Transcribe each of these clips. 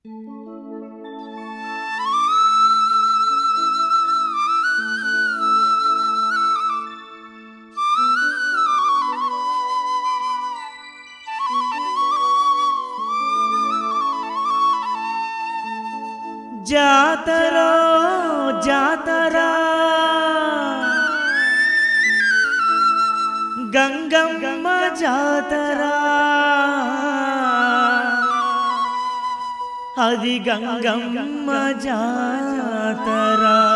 జాతరో జాతరా గంగమ్మ జాతరా అది గంగమ్మ జాతరా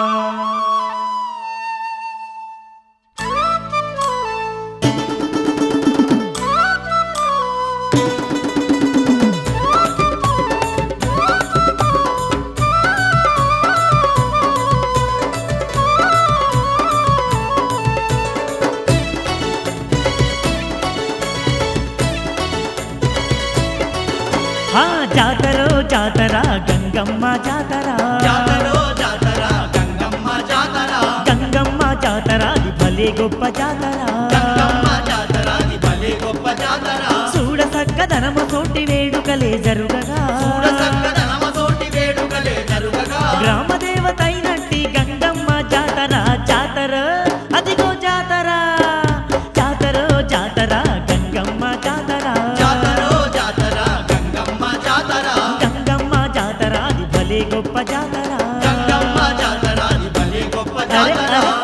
ఆ జాతరో జాతరా గంగమ్మ జాతరా జాతరో జాతర గంగమ్మ జాతర గంగమ్మ జాతర అది భలే గొప్ప జాతర గంగమ్మ జాతర అది భలే గొప్ప జాతర చూడ సక్కదనము తోటి వేడుకలే జరుగగా చూడ చక్కదనమ తోటి వేడుకలే జరుగగా గ్రామ దేవత అయినట్టి గంగమ్మ జాతర జాతర అదిగో జాతర జాతర జాతర గంగమ్మ జాతర జాతరో జాతర గంగమ్మ జాతర గంగమ్మ జాతర అది భలే గొప్ప జాతర గంగమ్మ జాతర అది భలే గొప్ప అరే, జాతర అరే.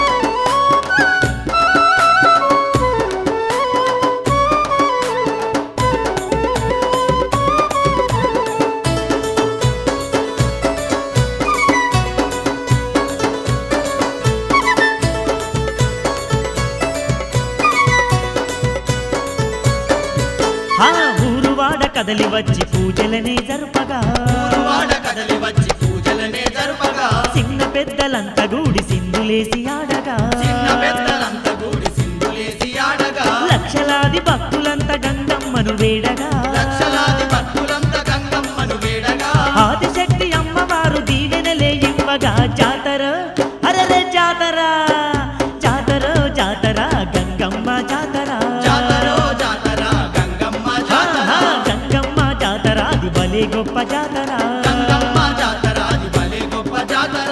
ఆ ఊరువాడ కదలి వచ్చి పూజలనే జరుపగా వాడ కదలి వచ్చి పూజలనే జరుపగా చిన్న పెద్దలంతా గూడి సింధులేసి ఆడగా చిన్న పెద్దలంతా కూడి సింధులేసి ఆడగా లక్షలాది భక్తులంతా గంగమ్మను వేడగా లక్షలాది భక్తులంతా గంగమ్మను వేడగా ఆదిశక్తి అమ్మవారు దీవెనలే ఇవ్వగా జాతర అరరే జాతర జాతర జాతర గంగమ్మ జాతర జాతరో జాతర గంగమ్మ జాతర ఆహా, గంగమ్మ జాతర అది భలే గొప్ప జాతర గంగమ్మ జాతర అది భలే గొప్ప జాతర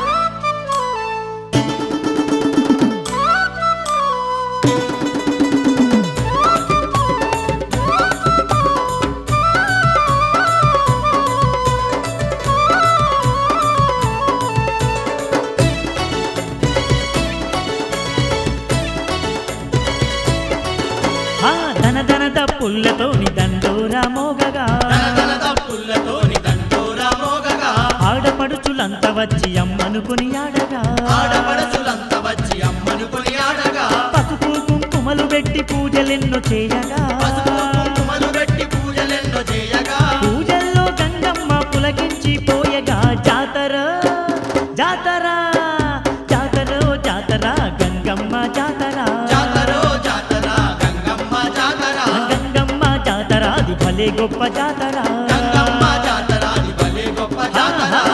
ఆ ధన ధన పుల్లతోని దండోరా మోగగా తన తప్పులతోని దండోరా మోగగా ఆడపడుచులంతా వచ్చి అమ్మనుకుని ఆడగా ఆడపడసులంతా వచ్చి అమ్మను కొని ఆడగా పసుపు కుంకుమలు పెట్టి పూజలెన్నో చేయగా పసుపు కుంకుమలు పెట్టి పూజలెన్నో చేయగా పూజల్లో గంగమ్మ పులకించి పోయగా జాతర జాతర జాతర జాతర గంగమ్మ జాతర జాతరో జాతర గంగమ్మ జాతర గంగమ్మ జాతర అది భలే గొప్ప జాతర గంగమ్మ జాతర అది భలే గొప్ప జాతర ఆహా.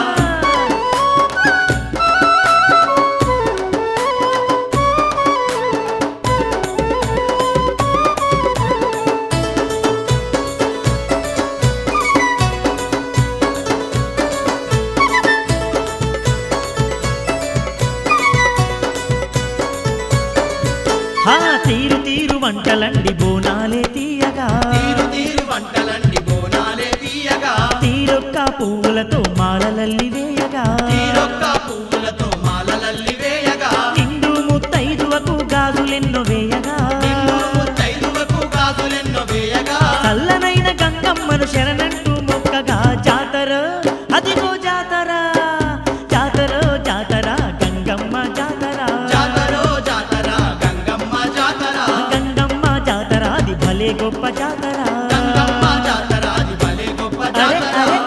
ఆ తీరు తీరు వంటలండి బోనాలే తీయగా తీరు తీరు వంటలన్నీ బోనాలే తీయగా తీరొక్క పువ్వులతో మాలలల్లి వేయగా తీరొక్క పువ్వులతో మాలలల్లి వేయగా నిండు ముత్తైదువకు గాజులెన్నో వేయగా నిన్ను ముత్తైదువకు గాజులెన్నో వేయగా చల్లనైన గంగమ్మను శరణంటూ మొక్కగా జాతర అదిగో జాతర జాతర జాతర గంగమ్మ జాతర జాతరో జాతర గంగమ్మ జాతర గంగమ్మ జాతర అది భలే గొప్ప జాతర గంగమ్మ జాతర అది భలే గొప్ప అరే జాతర అరే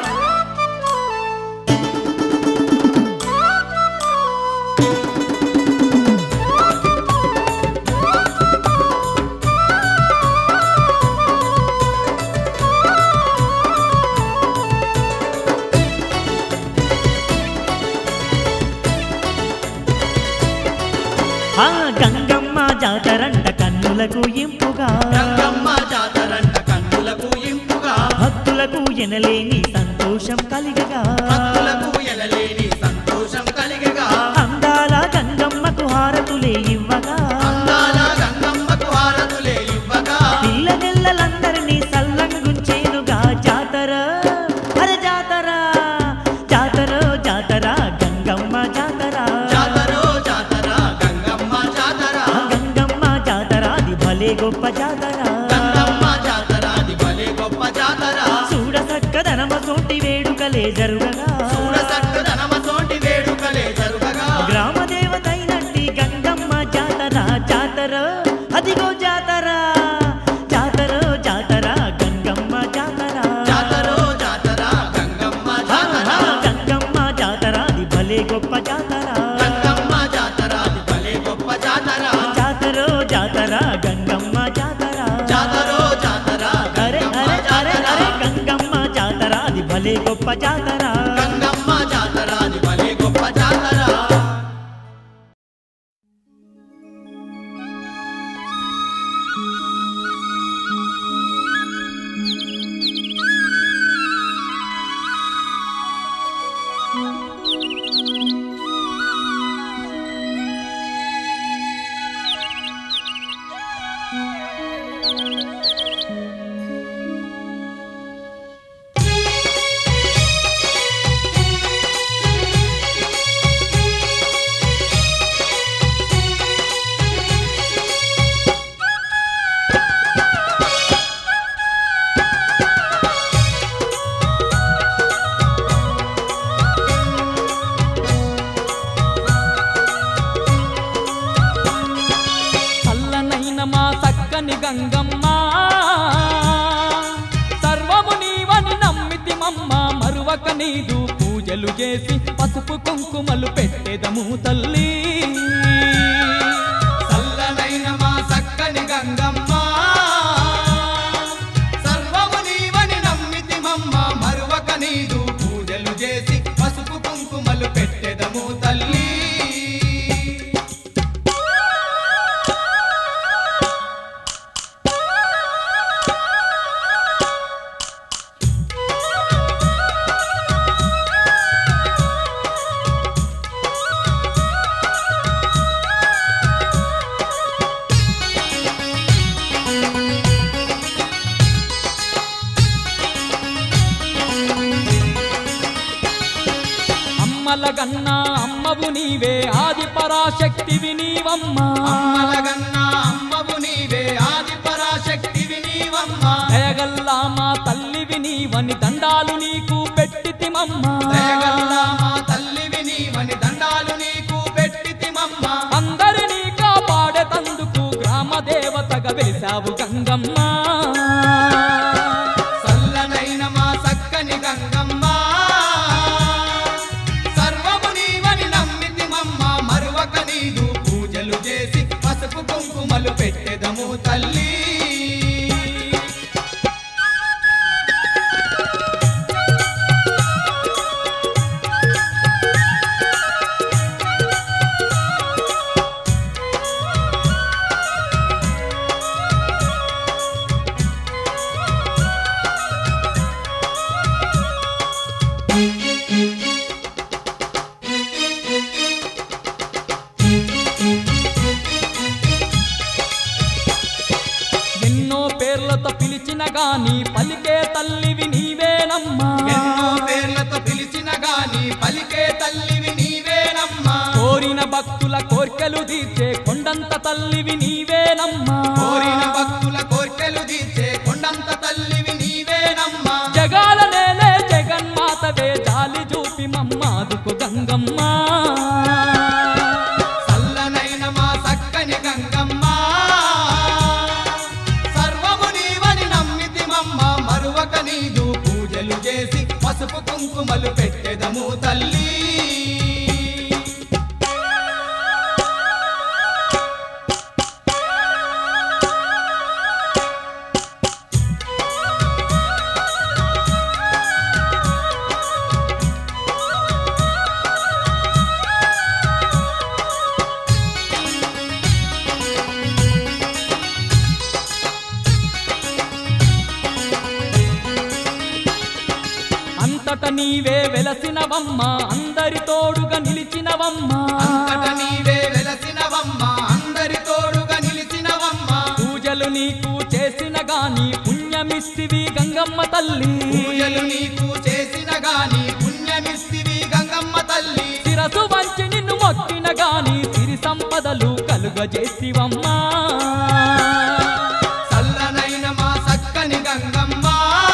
ఆ గంగమ్మ జాతరంట కన్నులకు ఇంపుగా గంగమ్మ జాతరంట కన్నులకు ఇంపుగా భక్తులకు ఎనలేని సంత సంతోషం కలిగగా భక్తులకు ఎనలేని సంతోషం కలిగగా అందాల గంగమ్మకు హారతులే ఇవ్వగా అందాల గంగమ్మకు హారతులే ఇవ్వగా పిల్ల నెల్లలందరినీ సల్లంగుంచేనుగా జాతర అరే జాతర జాతర జాతర గంగమ్మ జాతర జాతరో జాతర గంగమ్మ జాతర గంగమ్మ జాతర అది భలే గొప్ప జాతర గంగమ్మ జాతర అది భలే గొప్ప జాతర చూడ చక్కదనమ సోటి వేడుకలే జరుగగా చూడ చక్కదనమ తోటి వేడుకలే జరుగగా గ్రామ దేవతైనట్టి గంగమ్మ జాతర జాతర అదిగో జాతర జాతర జాతర గంగమ్మ జాతర జాతరో జాతర గంగమ్మ జాతర గంగమ్మ జాతర అది భలే గొప్ప జాతర గంగమ్మ జాతర అది భలే గొప్ప జాతర జాతర జాతర గంగమ్మ జాతర జాతరో జాతర అరే గంగమ్మ అరే అరే జాతర అరే గంగమ్మ జాతర అది భలే గొప్ప జాతర గంగమ్మ జాతర అది భలే గొప్ప జాతర చల్లనైన మా చక్కని గంగమ్మ సర్వము నీవని నమ్మితి మమ్మ మరువక నీదు పూజలు చేసి పసుపు కుంకుమలు పెట్టెదము తల్లి చల్లనైన మా చక్కని గంగమ్మ సర్వము నీవని నమ్మితి మమ్మ మరువక నీదు పూజలు చేసి పసుపు కుంకుమలు పెట్టెదము తల్లి అమ్మల గన్నా అమ్మవు నీవే ఆది పరాశక్తివి నీవమ్మా అమ్మలగన్న అమ్మవు నీవే ఆది పరాశక్తివి నీవమ్మ దయగల్లా మా తల్లివి నీవని దండాలు నీకు పెట్టితిమమ్మా దయగల్ల మా తల్లివి నీవని దండాలు నీకు పెట్టితిమమ్మ అందరినీ కాపాడేతందుకు గ్రామ దేవతగా వెలిసావు గంగమ్మ చల్లనైన మా చక్కని గంగమ్మ సర్వము నీవని నమ్మితి మమ్మ మరువక నీదు పూజలు చేసి పసుపు కుంకుమలు పెట్టెదము తల్లి ఎన్నో పేర్లతో పిలిచిన గాని పలికే తల్లివి నీవేనమ్మా ఎన్నో పేర్లతో పిలిచిన గాని పలికే తల్లివి నీవేనమ్మా కోరిన భక్తుల కోర్కెలు తీర్చే కొండంత తల్లివి నీవేనమ్మా కోరిన భక్తుల కోర్కెలు తీర్చే కొండంత తల్లివి నీవేనమ్మా జగాల నేలే జగన్మాతవే జాలి చూపి మమ్మాదుకు గంగమ్మ చల్లనైన మా చక్కని గంగమ్మ సర్వము నీవని నమ్మితి మమ్మ మరువక నీదు పూజలు చేసి పసుపు కుంకుమలు పెట్టెదము తల్లి అంత అంతట నీవే వెలసినవమ్మ అందరి తోడుగా నిలిచినవమ్మ అంతట నీవే వెలసినవమ్మ అందరి తోడుగా నిలిచినవమ్మ పూజలు నీకు చేసిన గాని పుణ్యమిస్తివి గంగమ్మ తల్లి పూజలు నీకు చేసిన గాని పుణ్యమిస్తివి గంగమ్మ తల్లి శిరసు వంచి నిన్ను మొక్కిన గాని సిరి సంపదలు కలుగజేసివమ్మా చల్లనైన మా సక్కని గంగమ్మ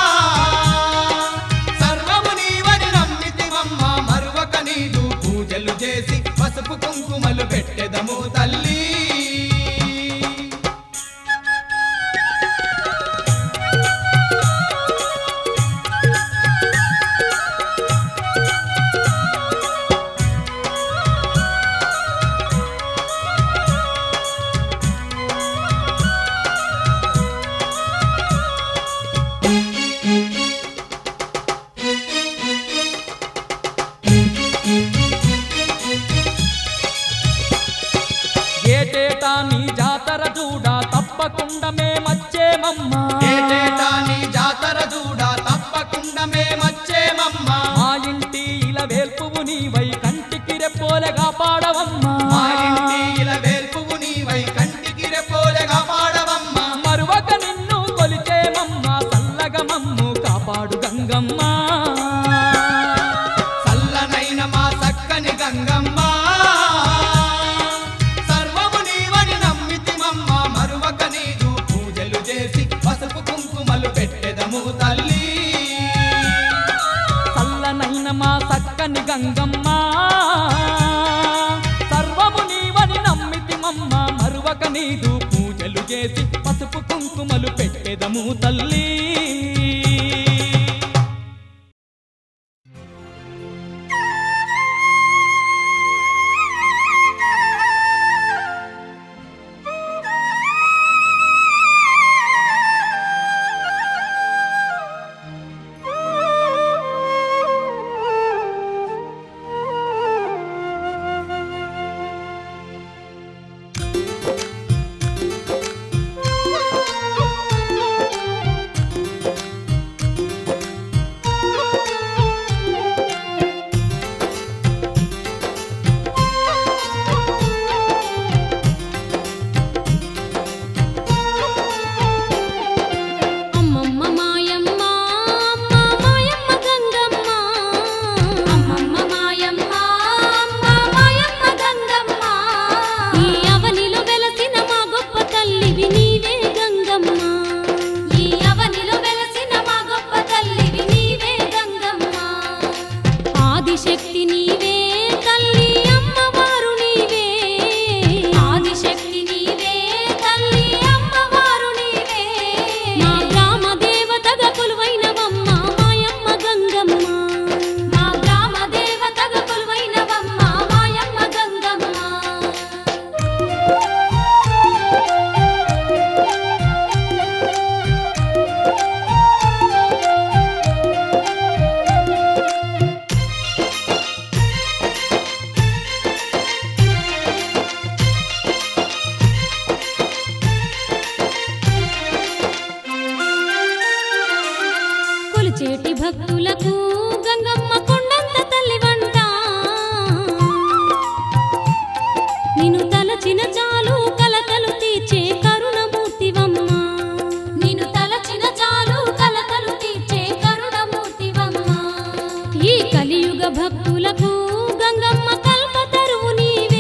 సర్వము నీవని నమ్మితివమ్మ మరువక నీదు పూజలు చేసి పసుపు కుంకుమలు పెట్టెదము తల్లి ఏటేటా నీ జాతర చూడా తప్పకుండా మేమచ్చేమమ్మా ఏటేటా నీ జాతర చూడా తప్పకుండా మేమచ్చేమమ్మ మా ఇంటి ఇలా వేల్పువు నీవై కంటికి రెప్పోలగా పాడవమ్మా మా ఇంటి ఇలా వేల్పువు నీవై కంటికి రెప్పోలెగా పాడవమ్మ మరువక నిన్ను కొలిచేమమ్మా చల్లగా మమ్ము కాపాడు గంగమ్మ చల్లనైన మా సక్కని గంగమ్మ సర్వము నీవని నమ్మితిమమ్మ మరువక నీదు పూజలు చేసి పసుపు కుంకుమలు పెట్టెదము తల్లి చల్లనైన మా చక్కని గంగమ్మ సర్వము నీవని నమ్మితిమమ్మ మరువక నీదు పూజలు చేసి పసుపు కుంకుమలు పెట్టెదము తల్లి అమ్మమ్మ మాయమ్మ అమ్మ మాయమ్మ గంగమ్మ అమ్మమ్మ మాయమ్మ అమ్మ మాయమ్మ గంగమ్మ ఈ అవనిలో వెలసిన మా గొప్ప తల్లివి నీవే గంగమ్మ ఈ అవనిలో వెలసిన మా గొప్ప తల్లివి నీవే గంగమ్మ ఆదిశక్తి నీవే తల్లి అమ్మవారు నీవే ఆదిశక్తి నీవే తల్లి అమ్మవారు నీవే మా గ్రామ దేవతగా కొలువైనవమ్మ మాయమ్మ గంగమ్మ మా గ్రామ దేవతగా కొలువైనవమ్మ మాయమ్మ గంగమ్మ కొలిచేటి భక్తులకు గంగమ్మ కొండంత తల్లి వంట నిన్ను తలచిన చాలు కలకలు తీర్చే కరుణమూర్తివమ్మ నిన్ను తలచిన చాలు కలకలు తీర్చే కరుణమూర్తివమ్మ ఈ కలియుగ భక్తులకు గంగమ్మ కల్పతరువు నీవే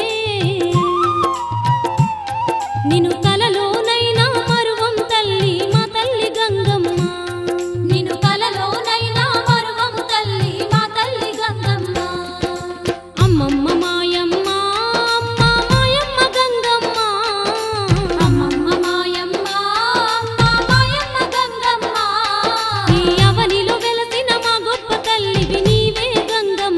నిన్ను కలలోనైనా మరువం తల్లి మా తల్లి గంగమ్మ నిన్ను కలలోనైనా మరువం తల్లి మా తల్లి గంగమ్మ అమ్మమ్మ మాయమ్మ అమ్మ మాయమ్మ గంగమ్మ అమ్మమ్మ మాయమ్మ అమ్మ మాయమ్మ గంగమ్మ ఈ అవనిలో వెలసిన మా గొప్ప తల్లివి నీవే గంగమ్మ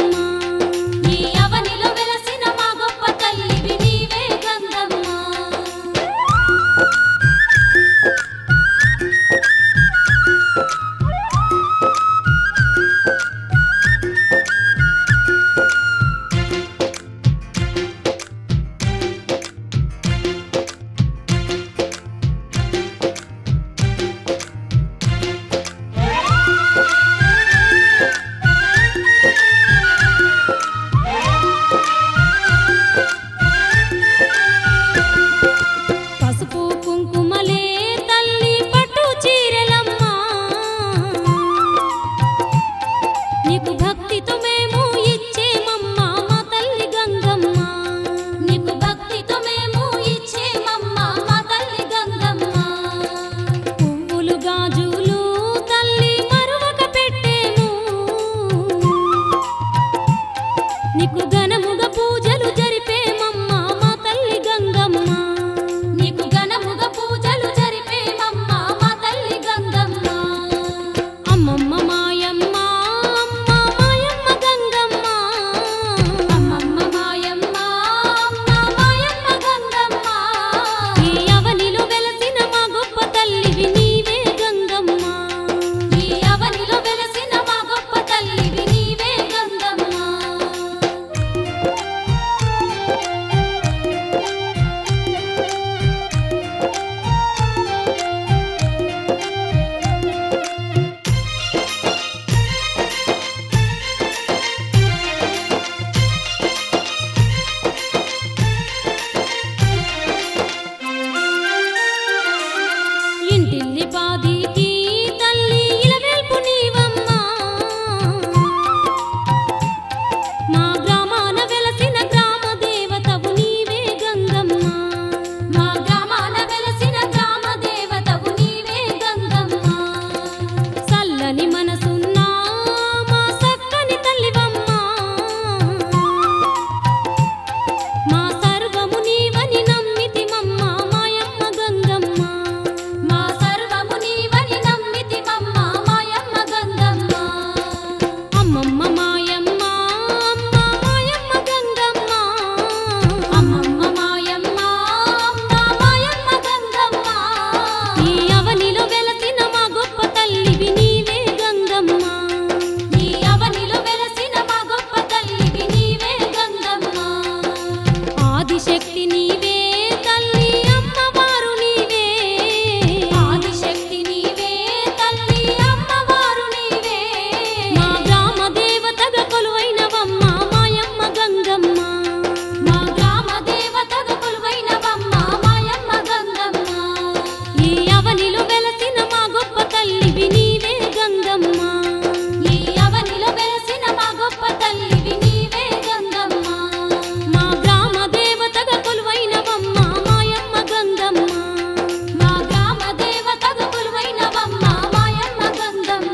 నీకు భక్తితో మేము ఇచ్చేమమ్మా మా తల్లి గంగమ్మ నీకు భక్తితో మేము ఇచ్చేమమ్మా మా తల్లి గంగమ్మ పువ్వులు గాజులు తల్లి మరువక పెట్టేము నీకు ఘనముగ పూజలు జరిపేమమ్మా మా తల్లి గంగమ్మ నీకు ఘనముగ పూజలు జరిపేమమ్మా మా తల్లి గంగమ్మ అమ్మమ్మ మాయమ్మ అమ్మ మాయమ్మ గంగమ్మ అమ్మమ్మ మాయమ్మ అమ్మ మాయమ్మ గంగమ్మ ఈ అవనిలో వెలసిన మా గొప్ప తల్లివి నీవే గంగమ్మ ఈ అవనిలో వెలసిన మా గొప్ప తల్లివి నీవే గంగమ్మ ఇంటిల్లి పాదికి తల్లి ఇలవేల్పు నీవమ్మా మా గ్రామాన వెలసిన గ్రామ దేవతవు నీవే గంగమ్మ మా గ్రామాన వెలసిన గ్రామ దేవతవు నీవే గంగమ్మ చల్లని మనసున్నా మా సక్కని తల్లివమ్మా మా సర్వము నీవని నమ్మితి మమ్మ మాయమ్మ గంగమ్మ మా సర్వము నీవని నమ్మితి మమ్మ మాయమ్మ గంగమ్మ అమ్మమ్మ మాయమ్మ అమ్మ మాయమ్మ గంగమ్మ అమ్మమ్మ మాయమ్మ అమ్మ మాయమ్మ గంగమ్మ ఈ అవనిలో వెలసిన మా గొప్ప తల్లివి నీవే గంగమ్మ ఈ అవనిలో వెలసిన మా గొప్ప తల్లివి నీవే గంగమ్మ ఆదిశక్తి నీవే తల్లి అమ్మవారు నీవే ఆదిశక్తి నీవే తల్లి అమ్మవారు నీవే మా గ్రామ దేవతగా కొలువైనవమ్మ మాయమ్మ గంగమ్మ మా గ్రామ దేవతగా కొలువైనవమ్మ మాయమ్మ గంగమ్మ ఈ అవనిలో వెలసిన మా గొప్ప తల్లివి నీవే గంగమ్మ ఈ అవనిలో వెలసిన మా గొప్ప తల్లివి నీవే గంగమ్మ మా గ్రామ దేవతగా కొలువైనవమ్మ మాయమ్మ గంగమ్మ మా గ్రామ దేవతగా కొలువైనవమ్మ మాయమ్మ గంగమ్మ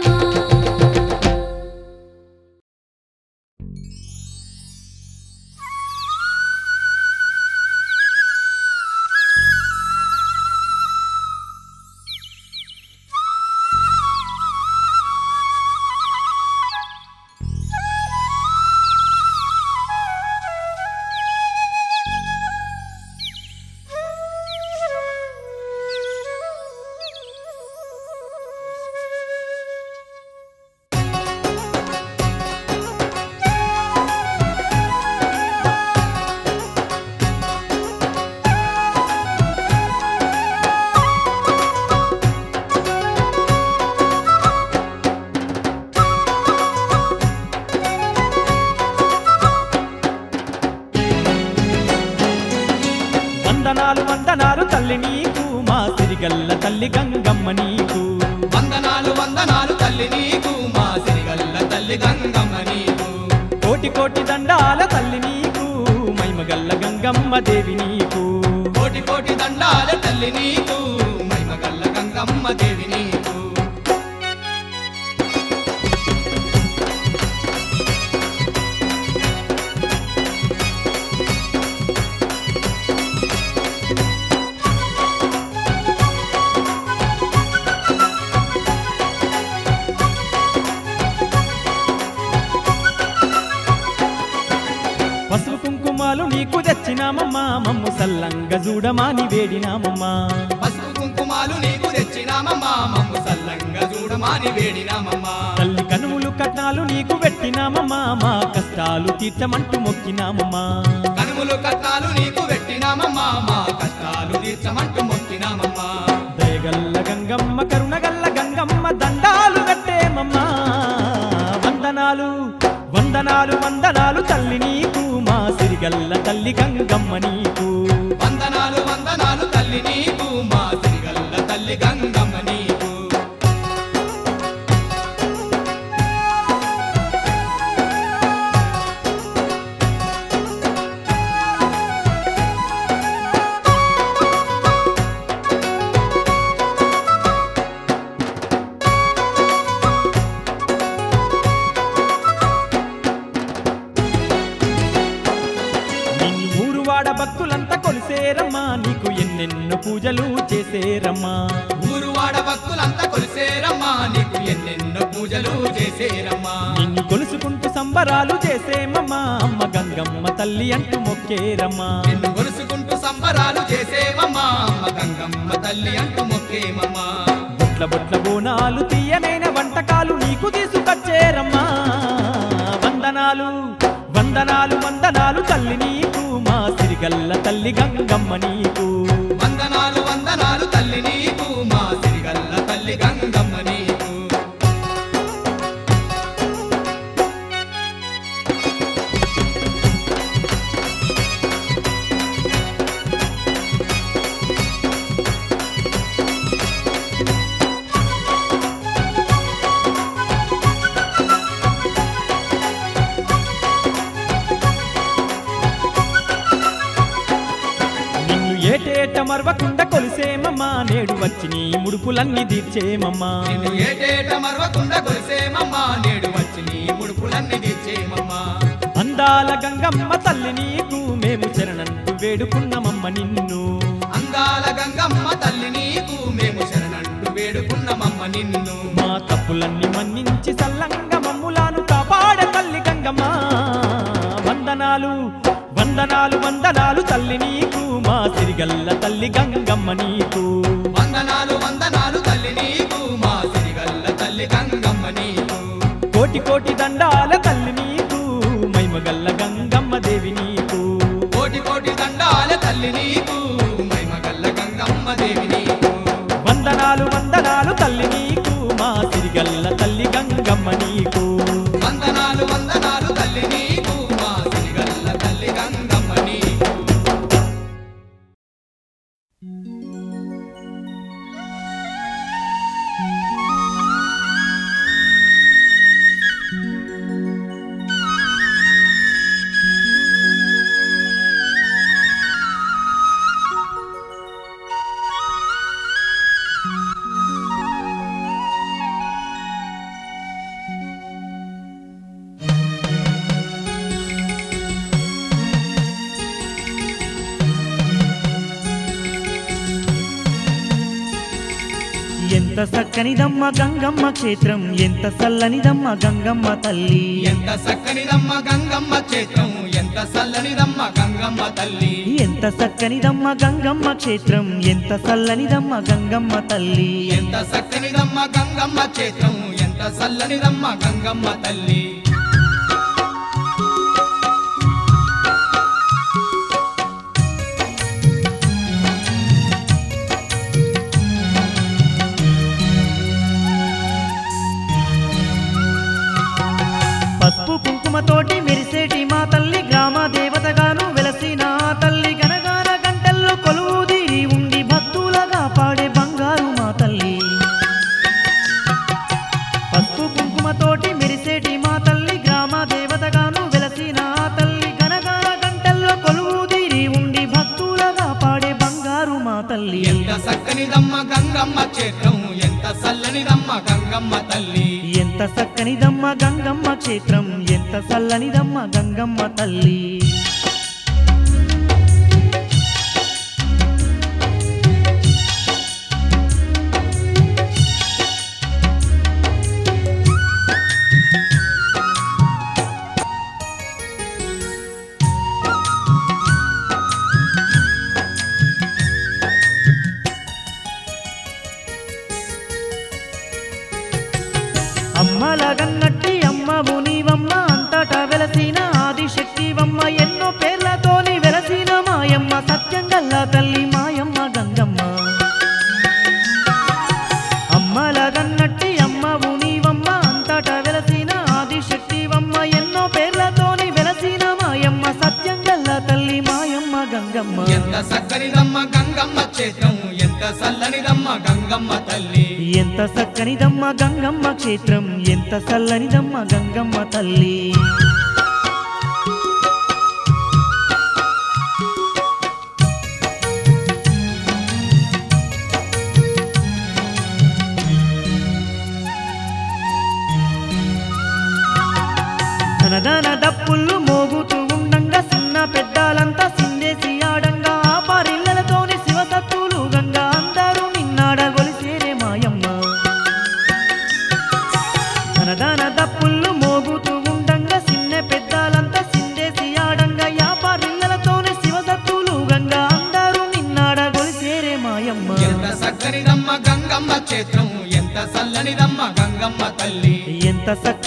వందనాలు వందనాలు తల్లి నీకు మా సిరిగల్ల తల్లి గంగమ్మ నీకు వందనాలు వందనాలు తల్లి నీకు మా సిరిగల్ల తల్లి గంగమ్మ నీకు కోటి కోటి దండాల తల్లి నీకు మైమగల్ల గంగమ్మ దేవి నీకు కోటి కోటి దండాల తల్లి నీకు మైమగల్ల గంగమ్మ దేవి నీకు పసుపు కుంకుమాలు నీకు తెచ్చినామమ్మా మమ్ము సల్లంగా చూడమాని వేడినామమ్మా పసుపు కుంకుమాలు నీకు తెచ్చినామమ్మా మమ్ము సల్లంగా చూడమాని వేడినామమ్మా తల్లి కనుములు కట్నాలు నీకు పెట్టినామమ్మా మా కష్టాలు తీర్చమంటూ మొక్కినామమ్మా కనుములు కట్నాలు నీకు పెట్టినామమ్మా మా కష్టాలు తీర్చమంటూ మొక్కినామమ్మా దయగల్ల గంగమ్మ కరుణగల్ల గంగమ్మ దండాలు కట్టేమమ్మా వందనాలు వందనాలు వందనాలు తల్లి నీకు మా సిరిగల్ల తల్లి గంగమ్మ నీకు వందనాలు వందనాలు తల్లి నీకు మా సిరిగల్ల తల్లి గంగమ్మ నీకు పూజలు చేసేరమ్మా ఊరువాడ భక్తులంతా కొలిసేరమ్మా నీకు ఎన్నెన్నో పూజలు చేసేరమ్మా నిన్ను కొలుసుకుంటూ సంబరాలు చేసేమమ్మా అమ్మ గంగమ్మ తల్లి అంటూ మొక్కేరమ్మా నిన్ను కొలుసుకుంటూ సంబరాలు చేసేవమ్మా అమ్మ గంగమ్మ తల్లి అంటూ మొక్కేమమ్మా బొట్ల బొట్ల బోనాలు తీయనైన వంటకాలు నీకు తీసుకొచ్చేరమ్మా వందనాలు వందనాలు వందనాలు తల్లి నీకు మా సిరిగల్ల తల్లి గంగమ్మ నీకు వందనాలు వందనాలు తల్లి నీకు మా సిరిగల్ల తల్లి గంగమ్మ నీకు నిన్ను ఏటేట మరవకుండా కొలిసేమమ్మా నేడు వచ్చి నీ ముడుపులన్నీ తీర్చేమమ్మా నిన్ను ఏటేట మరవకుండా కొలిసేమమ్మా నేడు వచ్చి నీ ముడుపులన్నీ తీర్చేమమ్మా అందాల గంగమ్మ తల్లి నీకు మేము శరణంటూ వేడుకున్నామమ్మ నిన్ను అందాల గంగమ్మ తల్లి నీకు మేము శరణంటూ వేడుకున్నమమ్మ నిన్ను మా తప్పులన్నీ మన్నించి సల్లంగా మమ్ములాను కాపాడ తల్లి గంగమ్మ వందనాలు వందనాలు వందనాలు తల్లి నీకు మా సిరిగల్ల తల్లి గంగమ్మ నీకు వందనాలు వందనాలు తల్లి నీకు మా సిరిగల్ల తల్లి గంగమ్మ నీకు కోటి కోటి దండాల తల్లి నీకు మైమగల్ల గంగమ్మ దేవి నీకు కోటి కోటి దండాల తల్లి నీకు మైమగల్ల గంగమ్మ దేవి నీకు వందనాలు వందనాలు తల్లి నీకు మా సిరిగల్ల తల్లి గంగమ్మ నీకు వందనాలు వందనాలు తల్లి నీకు మా సిరిగల్ల తల్లి గంగమ్మ నీకు ఎంత చక్కనిదమ్మ గంగమ్మ క్షేత్రం ఎంత చల్లనిదమ్మ గంగమ్మ తల్లి ఎంత చక్కనిదమ్మ గంగమ్మ క్షేత్రం ఎంత చల్లనిదమ్మ గంగమ్మ తల్లి ఎంత చక్కనిదమ్మ గంగమ్మ క్షేత్రం ఎంత చల్లనిదమ్మ గంగమ్మ తల్లి ఎంత చక్కనిదమ్మ గంగమ్మ క్షేత్రం ఎంత చల్లనిదమ్మ గంగమ్మ తల్లి పసుపు కుంకుమతోటి మెరిసేటి మా తల్లి గ్రామ దేవతగాను వెలసిన ఆ తల్లి గనగాన గంటల్లో కొలువుదీరి ఉండి భక్తులగా పాడే బంగారు మా తల్లి పసుపు కుంకుమతోటి మెరిసేటి మా తల్లి గ్రామ దేవతగాను వెలసిన ఆ తల్లి గనగాన గంటల్లో కొలువుదీరి ఉండి భక్తులగా పాడే బంగారు మా తల్లి ఎంత చక్కనిదమ్మ గంగమ్మ క్షేత్రం ఎంత చల్లనిదమ్మ గంగమ్మ తల్లి ఎంత చక్కనిదమ్మ గంగమ్మ క్షేత్రం ఎంత చల్లనిదమ్మ గంగమ్మ తల్లి అమ్మలగన్నట్టి అమ్మవు నీవమ్మ అంతటా వెలసిన ఆదిశక్తివమ్మ ఎన్నో పేర్లతోని వెలసిన మాయమ్మ సత్యంగల్లా తల్లి మాయమ్మ గంగమ్మ అమ్మలగన్నట్టి అమ్మవు నీవమ్మ అంతటా వెలసిన ఆదిశక్తివమ్మ ఎన్నో పేర్లతోని వెలసిన మాయమ్మ సత్యంగల్లా తల్లి మాయమ్మ గంగమ్మ ఎంత చక్కనిదమ్మ గంగమ్మ క్షేత్రం ఎంత చల్లనిదమ్మ గంగమ్మ తల్లి ఎంత చక్కనిదమ్మ గంగమ్మ క్షేత్రం ఎంత చల్లనిదమ్మ గంగమ్మ తల్లి ధనధన దప్పుళ్ళు మోగుతూ ఉండంగా చిన్న పెద్దాలంతా సిందేసి ఆడంగా ఆ పారిల్లలతోని శివసత్తులు గంగ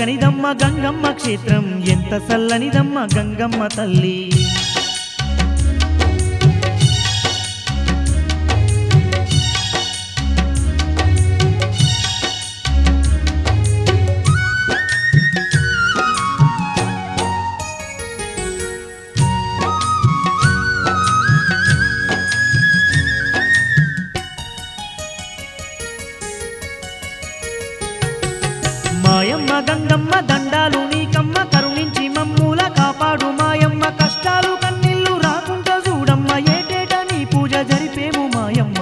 సక్కనిదమ్మ గంగమ్మ క్షేత్రం ఎంత సల్లనిదమ్మ గంగమ్మ తల్లి మాయమ్మ గంగమ్మ దండాలు నీకమ్మ కరుణించి మమ్ముల కాపాడు మాయమ్మ కష్టాలు కన్నీళ్లు రాకుండా చూడమ్మ ఏటేట నీ పూజ జరిపేము మాయమ్మ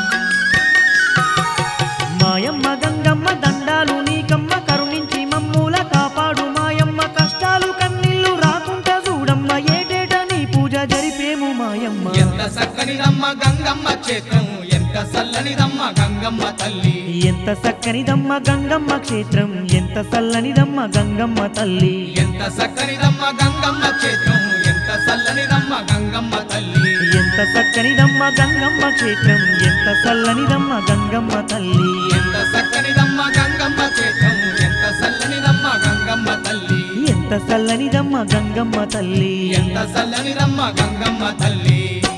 మాయమ్మ గంగమ్మ దండాలు నీకమ్మ కరుణించి మమ్ముల కాపాడు మాయమ్మ కష్టాలు కన్నీళ్లు రాకుండా చూడమ్మ ఏటేట నీ పూజ జరిపేము మాయమ్మ ఎంత చక్కనిదమ్మ గంగమ్మ క్షేత్రం ఎంత చల్లనిదమ్మ గంగమ్మ తల్లి ఎంత చక్కనిదమ్మ గంగమ్మ క్షేత్రం ఎంత చల్లనిదమ్మ గంగమ్మ తల్లి ఎంత చక్కనిదమ్మ గంగమ్మ క్షేత్రం ఎంత చల్లనిదమ్మ గంగమ్మ తల్లి ఎంత చక్కనిదమ్మ గంగమ్మ క్షేత్రం ఎంత చల్లనిదమ్మ గంగమ్మ తల్లి ఎంత చక్కనిదమ్మ గంగమ్మ క్షేత్రం ఎంత చల్లనిదమ్మ గంగమ్మ తల్లి ఎంత చల్లనిదమ్మ గంగమ్మ తల్లి ఎంత చల్లనిదమ్మ గంగమ్మ తల్లి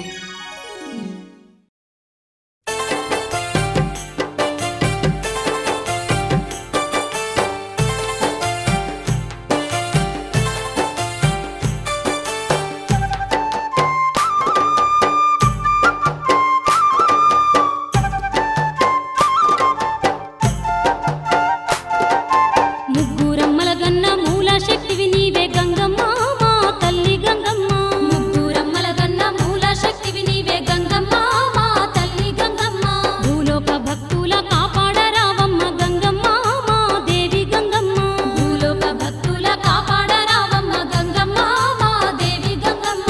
ముగ్గురమ్మల గన్న మూల శక్తివి నీవే గంగమ్మ మా తల్లి గంగమ్మ ముగ్గురమ్మల గన్న మూల శక్తివి నీవే గంగమ్మ మా తల్లి గంగమ్మ భూలోక భక్తుల కాపాడరావమ్మ గంగమ్మ మా దేవి గంగమ్మ భూలోక భక్తుల కాపాడరావమ్మ గంగమ్మ మా దేవి గంగమ్మ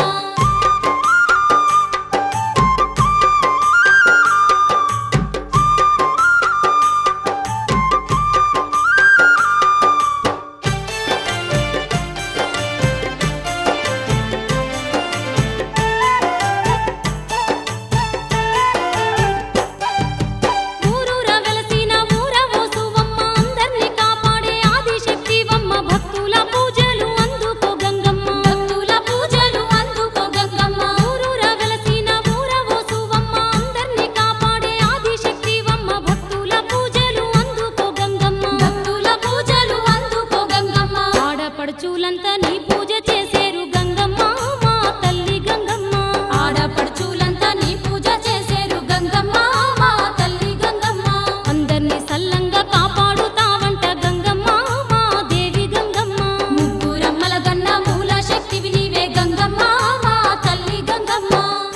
ఊరూర వెలసిన ఊర ఓసువమ్మ అందర్ని కాపాడే ఆదిశక్తివమ్మ భక్తుల పూజలు అందుకో గంగమ్మ భక్తుల పూజలు అందుకో గంగమ్మ ఊరూర వెలసిన ఊర ఓసువమ్మ అందర్ని కాపాడే ఆదిశక్తివమ్మ భక్తుల పూజలు అందుకో గంగమ్మ భక్తుల పూజలు అందుకో గంగమ్మ ఆడపడుచులంతా నీ పూజ చేసేరు గంగమ్మ మా తల్లి గంగమ్మ ఆడపడుచులంతా నీ పూజ చేసేరు గంగమ్మ మా తల్లి గంగమ్మ అందర్నీ సల్లంగా కాపాడుతావంట గంగమ్మ మా దేవి గంగమ్మ ముగ్గురమ్మల గన్న మూల శక్తివి నీవే గంగమ్మ మా తల్లి గంగమ్మ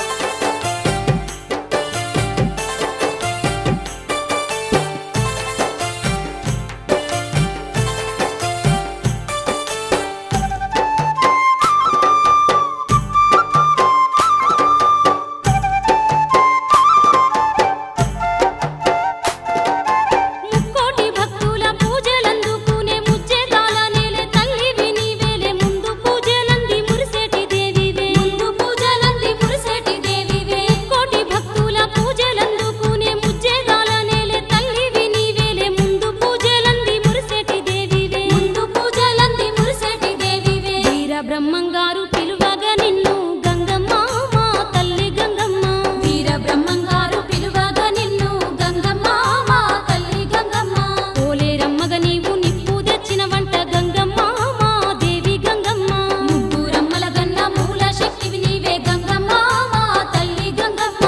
ముక్కోటి భక్తుల పూజలందుకునే ముచ్చేదాల నేలే తల్లివి నీవేలే ముందు పూజలంది మురిసేటి దేవివే ముందు పూజలంది మురిసేటి దేవివే ముక్కోటి భక్తుల పూజలందుకునే ముచ్చేదాల నేలే తల్లివి నీవేలే ముందు పూజలంది మురిసేటి దేవివే ముందు పూజలంది మురిసేటి దేవివే వీర బ్రహ్మంగారు పిలువగా నిన్ను గంగమ్మ మా తల్లి గంగమ్మ వీర బ్రహ్మంగారు పిలువగా నిన్ను గంగమ్మ మా తల్లి గంగమ్మ పోలేరమ్మగ నీవు నిప్పు తెచ్చిన వంట గంగమ్మ మా దేవి గంగమ్మ ముగ్గురమ్మల గన్న మూల శక్తివి నీవే గంగమ్మ మా తల్లి గంగమ్మ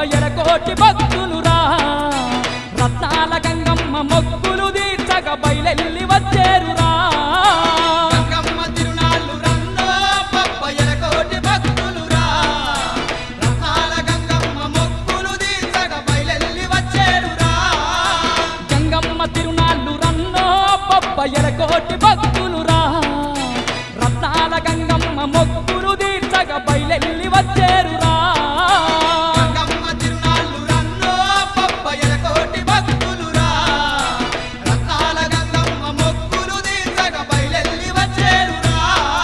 ఎరకోటి భక్తులురా రత్నాల గంగమ్మ మొక్కులు తీర్చగ బయలెల్లి వచ్చేరురా గంగమ్మ తిరునాళ్ళు రన్నో పప్పయ్యల కోటి భక్తులురా రత్నాల గంగమ్మ మొక్కులు తీర్చగ బయలెల్లి వచ్చేరురా గంగమ్మ తిరునాళ్ళు రన్నో పప్ప ఎరకోటి భక్తులురా రత్నాల గంగమ్మ మొక్కులు తీర్చగ బయలెల్లి వచ్చేరురా గంగమ్మ తిరునాళ్ళు రన్నో పప్పయ్యల కోటి భక్తులురా రత్నాల గంగమ్మ మొక్కులు తీర్చగ బయలెల్లి వచ్చేరురా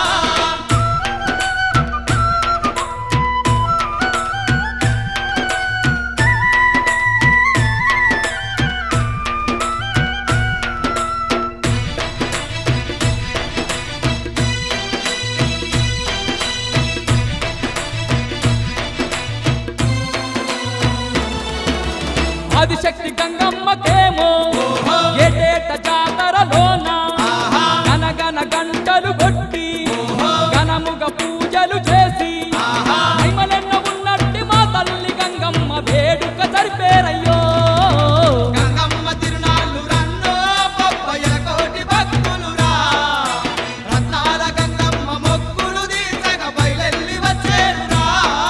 ఆదిశక్తి గంగమ్మకేమో ఏటేట జాతరలోన గనగన గంటలు కొట్టి ఘనముగ పూజలు చేసి మహిమలెన్న ఉన్నట్టి మా తల్లి గంగమ్మ వేడుక జరిపేరయ్యో గంగమ్మ తిరునాళ్ళు రన్నో పప్పయ్యల కోటి భక్తులురా రత్నాల గంగమ్మ మొక్కులు తీర్చగ బయలెల్లి వచ్చేరురా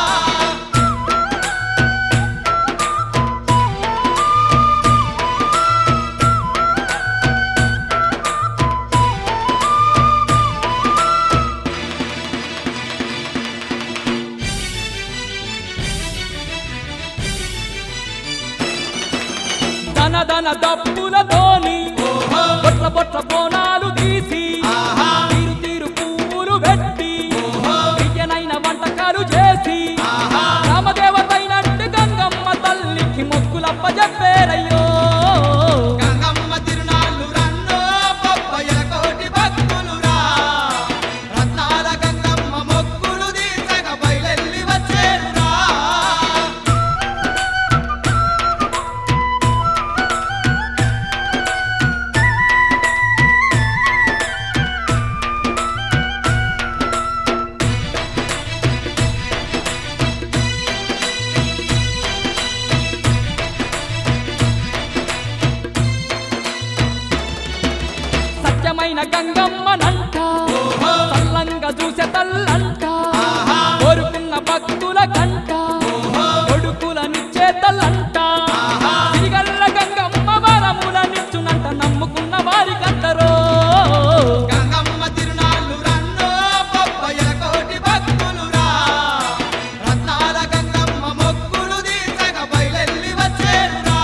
ధన ధన దప్పులతోని బొట్ల బొట్ల బోనాలు తీసి తీరు తీరు పువ్వులు పెట్టి విజయనైన వంటకాలు చేసి రామదేవతైనట్టు గంగమ్మ తల్లికి మొక్కులప్ప చెప్పేరయ్యో గంగమ్మ తిరునాళ్ళు రన్నో పప్పయ్యల కోటి భక్తులురా రత్నాల గంగమ్మ మొక్కులు తీర్చగ బయలెల్లి వచ్చేరురా సత్యమైన గంగమ్మనంట తల్లంగా చూసే తల్లంట కోరుకున్న భక్తుల కంట కొడుకులనిచ్చే తల్లంట సిరిగల్ల గంగమ్మ వరములనిచ్చునంట నమ్ముకున్న వారికందరో గంగమ్మ తిరునాళ్ళు రన్నో పప్పయ్యల కోటి భక్తులురా రత్నాల గంగమ్మ మొక్కులు తీర్చగ బయలెల్లి వచ్చేరురా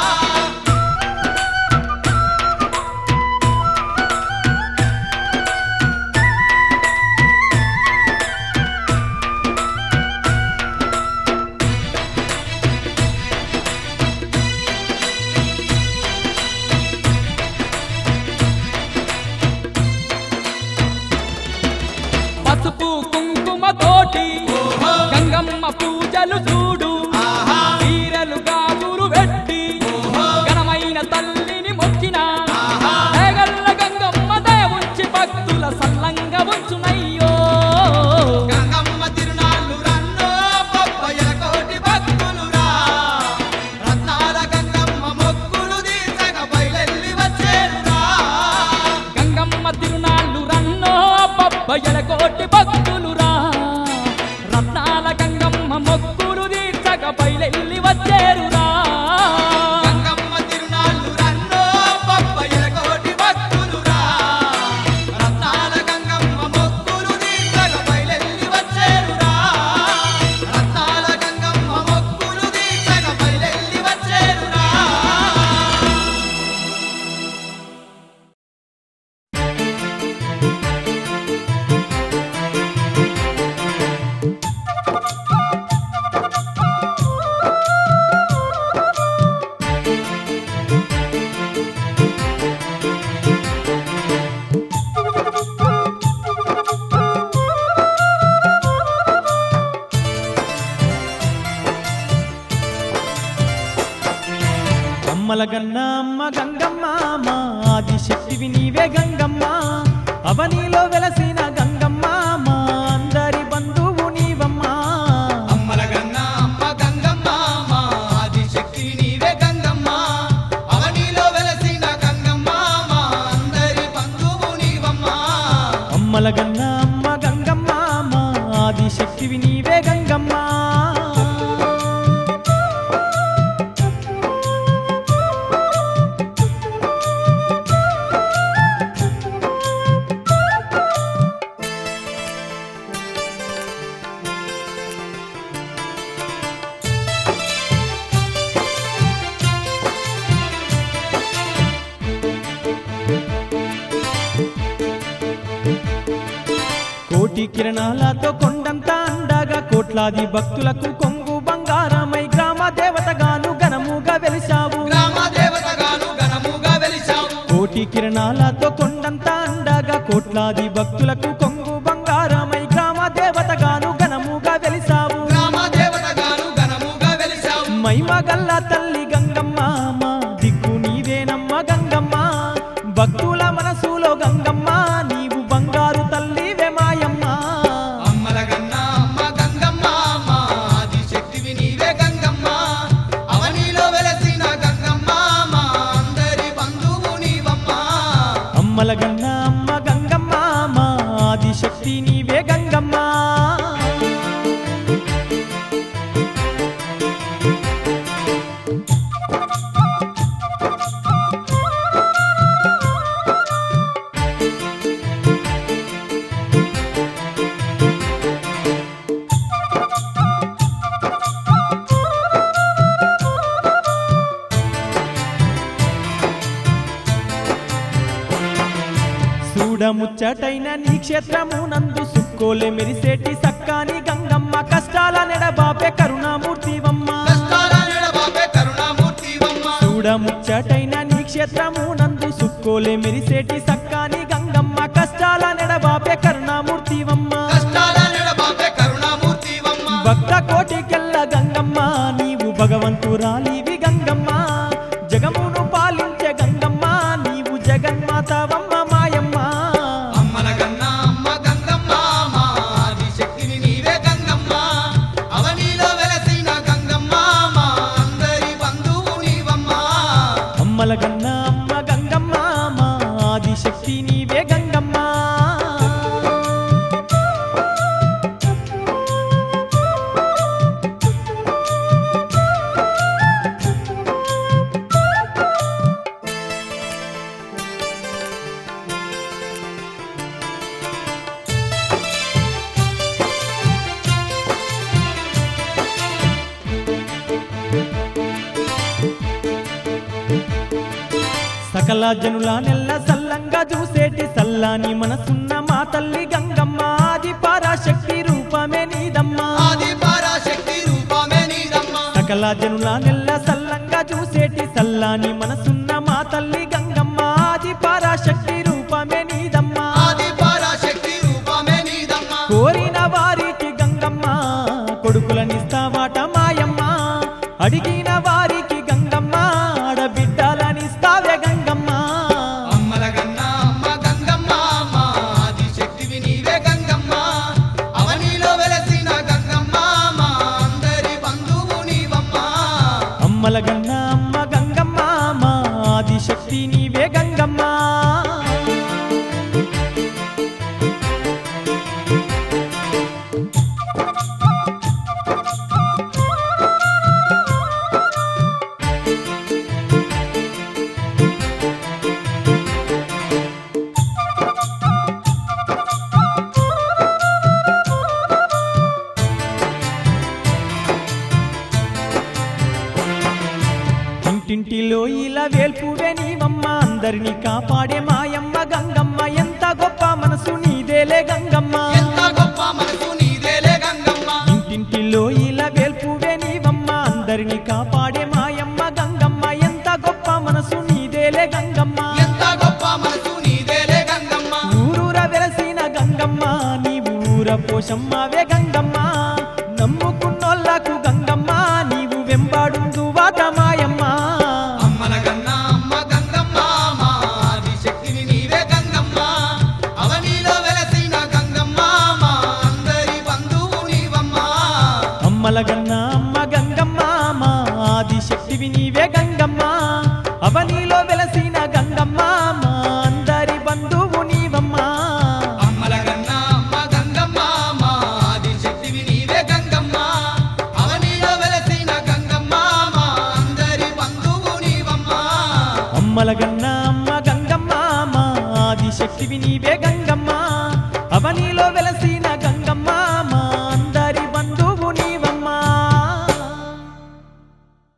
పసుపు కుంకుమ తోటి గంగమ్మ పూజలు చూడు చీరలు గాజులు పెట్టి ఘనమైన తల్లిని మొక్కిన దేగల్ల గంగమ్మ దేవుంచి భక్తుల సల్లంగా ఉంచునయ్యో గంగమ్మ తిరునాళ్ళు రన్నో పప్పయ్యల కోటి భక్తులురా రత్నాల గంగమ్మ మొక్కులు తీర్చగ బయలెల్లి వచ్చేరురా గంగమ్మ తిరునాళ్ళు రన్నో బొబ్బయ్యల కోటి భక్తులురా రత్నాల గంగమ్మ మొక్కులు తీర్చక బయలెల్లి వచ్చేరురా గంగమ్మ తిరునాళ్ళు రన్నో పప్పయ్యల కోటి భక్తులురా రత్నాల గంగమ్మ మొక్కులు తీర్చగ బయలెల్లి వచ్చేరురా రత్నాల గంగమ్మ మొక్కులు తీర్చగ బయలెల్లి వచ్చేరురా అమ్మల గన్న అమ్మ గంగమ్మ మా ఆది శక్తివి నీవే గంగమ్మ అవనిలో వెలసిన గంగమ్మ మా అందరి బంధువు నీవమ్మా అమ్మల గన్న అమ్మ గంగమ్మ మా అమ్మలగన్న అమ్మ గంగమ్మ మా ఆది శక్తివి నీవే గంగమ్మ కోటి కిరణాలతో కొండంత అండగా కోట్లాది భక్తులకు కొంగు బంగారమై గ్రామ దేవతగాను ఘనముగా వెలిశావు గ్రామ దేవతగాను ఘనముగా వెలిశావు కోటి కిరణాలతో కొండంత అండగా కోట్లాది భక్తులకు కొంగు బంగారమై గ్రామ దేవతగాను ఘనముగా వెలిశావు గ్రామ దేవతగాను ఘనముగా వెలిశావు మైమగల్ల తల్లి గంగమ్మ మా దిక్కు నీవేనమ్మ గంగమ్మ భక్తుల మనసులో గంగమ్మ నీవు బంగారు తల్లివే మాయమ్మ అమ్మల గన్న అమ్మ గంగమ్మ మా ఆది శక్తివి నీవే గంగమ్మ అవనిలో వెలసిన గంగమ్మ మా అందరి బంధువు నీవమ్మ అమ్మల గన్న అమ్మ గంగమ్మ మా ఆది శక్తి నీవే గంగమ్మ చూడముచ్చటైన నీ క్షేత్రము నందు సుక్కోలే మెరిసేటి సక్కాని గంగమ్మ కష్టాల నెడబాపే కరుణామూర్తివమ్మ కష్టాల నెడబాపే కరుణామూర్తివమ్మ చూడముచ్చటైన నీ క్షేత్రము నందు సుక్కోలే మెరిసేటి సక్కాని గంగమ్మ కష్టాల నెడబాపే కరుణామూర్తివమ్మ కష్టాల నెడబాపే కరుణామూర్తివమ్మ భక్త కోటికెల్ల గంగమ్మ నీవు భగవంతురాలివి గంగమ్మ జగమును పాలించే గంగమ్మ నీవు జగన్మాతవమ్మ మాయమ్మ అమ్మల గన్న అమ్మ గంగమ్మ మా ఆది శక్తివి నీవే గంగమ్మ అవనిలో వెలసిన గంగమ్మ మా అందరి బంధువు నీవమ్మ అమ్మల గన్న అమ్మ గంగమ్మ మా ఆది శక్తి నీవే గంగమ్మ సకల జనుల నెల్ల సల్లంగా చూసేటి సల్లాని మనసున్న మా తల్లి గంగమ్మ ఆది పరాశక్తి రూపమే నీదమ్మ ఆది పరాశక్తి రూపమే నీదమ్మ సకల జనుల నెల్ల సల్లంగా చూసేటి సల్లాని మనసున్న మా తల్లి గంగమ్మ ఆది పరాశక్తి రూపమే నీదమ్మ ఆది పరాశక్తి రూపమే నీదమ్మ కోరిన వారికి గంగమ్మ కొడుకులనిస్తావాట మాయమ్మ అడిగిన వారికి గంగమ్మ ఆడబిడ్డలనిస్తావే గంగమ్మ అమ్మల గన్న అమ్మ గంగమ్మ మా ఆది శక్తివి నీవే గంగమ్మ అవనిలో వెలసిన గంగమ్మ మా అందరి బంధువు నీవమ్మ అమ్మల గన్న అమ్మ గంగమ్మ మా ఆది శక్తి నీవే గంగమ్మ ఇంటింటిలో ఇలా వేల్పువే నీవమ్మ అందరినీ కాపాడే మాయమ్మ గంగమ్మ ఎంత గొప్ప మనసు నీదేలే గంగమ్మ ఎంత గొప్ప మనసు నీదేలే గంగమ్మ ఇంటింటిలో ఇలా వేల్పువే నీవమ్మ అందరినీ కాపాడే మాయమ్మ గంగమ్మ ఎంత గొప్ప మనసు నీదేలే గంగమ్మ ఎంత గొప్ప మనసు నీదేలే గంగమ్మ ఊరూర వెలసిన గంగమ్మ నీవు ఊర పోషమ్మవే గంగమ్మ నమ్ముకున్నోళ్ళకు గంగమ్మ నీవు వెంబాడుందు వాట మాయమ్మ అమ్మల గన్న అమ్మ గంగమ్మ మా ఆది శక్తివి నీవే గంగమ్మ అవనిలో వెలసిన గంగమ్మ మా అందరి బంధువు నీవమ్మ అమ్మల గన్న అమ్మ గంగమ్మ మా ఆది శక్తివి నీవే గంగమ్మ అవనిలో వెలసిన గంగమ్మ మా అందరి బంధువు నీవమ్మ అమ్మల గన్న అమ్మలగన్న అమ్మ గంగమ్మ మా ఆదిశక్తివి నీవే గంగమ్మ అవనిలో